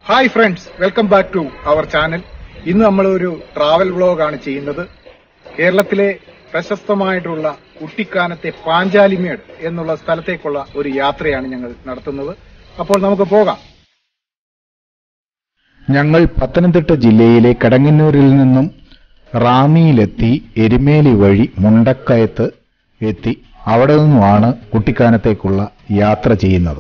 hi friends welcome back to our channel ഇന്ന് നമ്മൾ ഒരു ട്രാവൽ വ്ളോഗാണ് ചെയ്യുന്നത് കേരളത്തിലെ പ്രശസ്തമായിട്ടുള്ള കുട്ടിക്കാനത്തെ പാഞ്ചാലിമേട് എന്നുള്ള സ്ഥലത്തേക്കുള്ള ഒരു യാത്രയാണ് ഞങ്ങൾ നടത്തുന്നത് അപ്പോൾ നമുക്ക് പോകാം ഞങ്ങൾ പത്തനംതിട്ട ജില്ലയിലെ കടങ്ങന്നൂരിൽ നിന്നും റാന്നിയിലെത്തി എരുമേലി വഴി മുണ്ടക്കയത്ത് എത്തി അവിടെ നിന്നുമാണ് കുട്ടിക്കാനത്തേക്കുള്ള യാത്ര ചെയ്യുന്നത്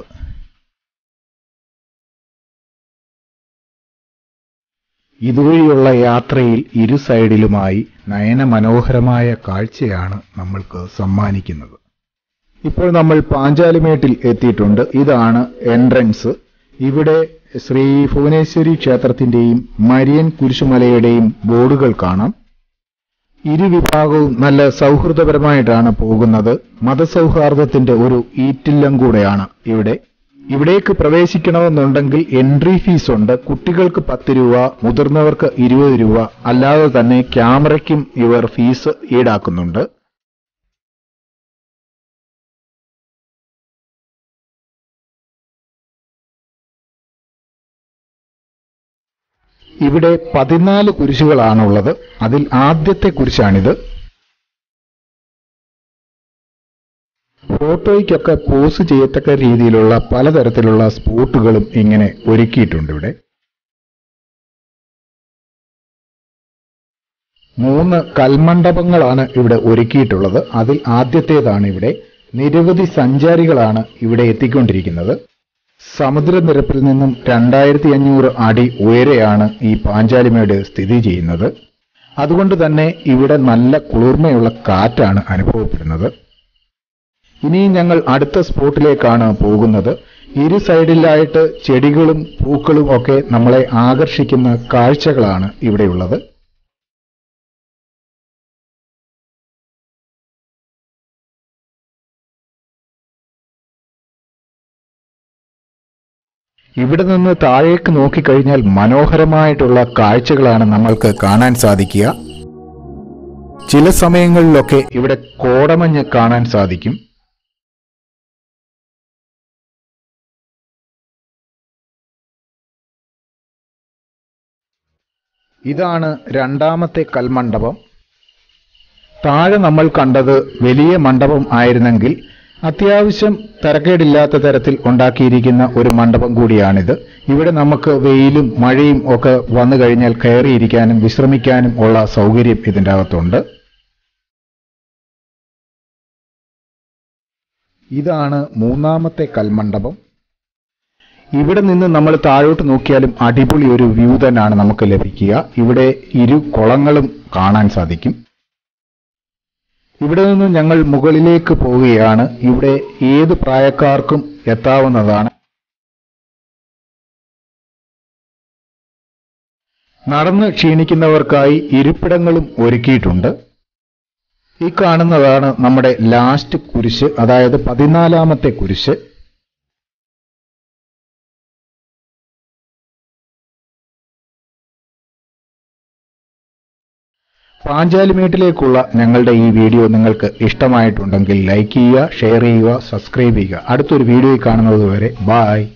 ഇതുവഴിയുള്ള യാത്രയിൽ ഇരു സൈഡിലുമായി നയനമനോഹരമായ കാഴ്ചയാണ് നമ്മൾക്ക് സമ്മാനിക്കുന്നത് ഇപ്പോൾ നമ്മൾ പാഞ്ചാലിമേട്ടിൽ എത്തിയിട്ടുണ്ട് ഇതാണ് എൻട്രൻസ് ഇവിടെ ശ്രീ ഭുവനേശ്വരി ക്ഷേത്രത്തിന്റെയും മരിയൻ കുരിശുമലയുടെയും ബോർഡുകൾ കാണാം ഇരുവിഭാഗവും നല്ല സൗഹൃദപരമായിട്ടാണ് പോകുന്നത് മതസൗഹാർദ്ദത്തിന്റെ ഒരു ഈറ്റില്ലം കൂടെയാണ് ഇവിടെ ഇവിടേക്ക് പ്രവേശിക്കണമെന്നുണ്ടെങ്കിൽ എൻട്രി ഫീസ് ഉണ്ട് കുട്ടികൾക്ക് പത്ത് രൂപ മുതിർന്നവർക്ക് ഇരുപത് രൂപ അല്ലാതെ തന്നെ ക്യാമറയ്ക്കും ഇവർ ഫീസ് ഈടാക്കുന്നുണ്ട് ഇവിടെ പതിനാല് കുരിശുകളാണുള്ളത് അതിൽ ആദ്യത്തെ കുരിശാണിത് ഫോട്ടോയ്ക്കൊക്കെ പോസ് ചെയ്യത്തക്ക രീതിയിലുള്ള പലതരത്തിലുള്ള സ്പോട്ടുകളും ഇങ്ങനെ ഒരുക്കിയിട്ടുണ്ട് ഇവിടെ മൂന്ന് കൽമണ്ഡപങ്ങളാണ് ഇവിടെ ഒരുക്കിയിട്ടുള്ളത് അതിൽ ആദ്യത്തേതാണ് ഇവിടെ നിരവധി സഞ്ചാരികളാണ് ഇവിടെ എത്തിക്കൊണ്ടിരിക്കുന്നത് സമുദ്രനിരപ്പിൽ നിന്നും രണ്ടായിരത്തി അഞ്ഞൂറ് അടി ഉയരെയാണ് ഈ പാഞ്ചാലിമേട് സ്ഥിതി ചെയ്യുന്നത് അതുകൊണ്ട് തന്നെ ഇവിടെ നല്ല കുളിർമയുള്ള കാറ്റാണ് അനുഭവപ്പെടുന്നത് ഇനി ഞങ്ങൾ അടുത്ത സ്പോട്ടിലേക്കാണ് പോകുന്നത് ഇരു സൈഡിലായിട്ട് ചെടികളും പൂക്കളും ഒക്കെ നമ്മളെ ആകർഷിക്കുന്ന കാഴ്ചകളാണ് ഇവിടെയുള്ളത് ഇവിടെ നിന്ന് താഴേക്ക് നോക്കിക്കഴിഞ്ഞാൽ മനോഹരമായിട്ടുള്ള കാഴ്ചകളാണ് നമ്മൾക്ക് കാണാൻ സാധിക്കുക ചില സമയങ്ങളിലൊക്കെ ഇവിടെ കോടമഞ്ഞ് കാണാൻ സാധിക്കും ഇതാണ് രണ്ടാമത്തെ കൽമണ്ഡപം താഴെ നമ്മൾ കണ്ടത് വലിയ മണ്ഡപം ആയിരുന്നെങ്കിൽ അത്യാവശ്യം തരക്കേടില്ലാത്ത തരത്തിൽ ഉണ്ടാക്കിയിരിക്കുന്ന ഒരു മണ്ഡപം കൂടിയാണിത് ഇവിടെ നമുക്ക് വെയിലും മഴയും ഒക്കെ വന്നു കഴിഞ്ഞാൽ കയറിയിരിക്കാനും വിശ്രമിക്കാനും ഉള്ള സൗകര്യം ഇതിൻ്റെ അകത്തുണ്ട് ഇതാണ് മൂന്നാമത്തെ കൽമണ്ഡപം ഇവിടെ നിന്ന് നമ്മൾ താഴോട്ട് നോക്കിയാലും അടിപൊളി ഒരു വ്യൂ തന്നെയാണ് നമുക്ക് ലഭിക്കുക ഇവിടെ ഇരു കുളങ്ങളും കാണാൻ സാധിക്കും ഇവിടെ നിന്ന് ഞങ്ങൾ മുകളിലേക്ക് പോവുകയാണ് ഇവിടെ ഏത് പ്രായക്കാർക്കും എത്താവുന്നതാണ് നടന്ന് ക്ഷീണിക്കുന്നവർക്കായി ഇരിപ്പിടങ്ങളും ഒരുക്കിയിട്ടുണ്ട് ഈ കാണുന്നതാണ് നമ്മുടെ ലാസ്റ്റ് കുരിശ് അതായത് പതിനാലാമത്തെ കുരിശ് പാഞ്ചാലിമേട്ടിലേക്കുള്ള ഞങ്ങളുടെ ഈ വീഡിയോ നിങ്ങൾക്ക് ഇഷ്ടമായിട്ടുണ്ടെങ്കിൽ ലൈക്ക് ചെയ്യുക ഷെയർ ചെയ്യുക സബ്സ്ക്രൈബ് ചെയ്യുക അടുത്തൊരു വീഡിയോയിൽ കാണുന്നത് വരെ ബായ്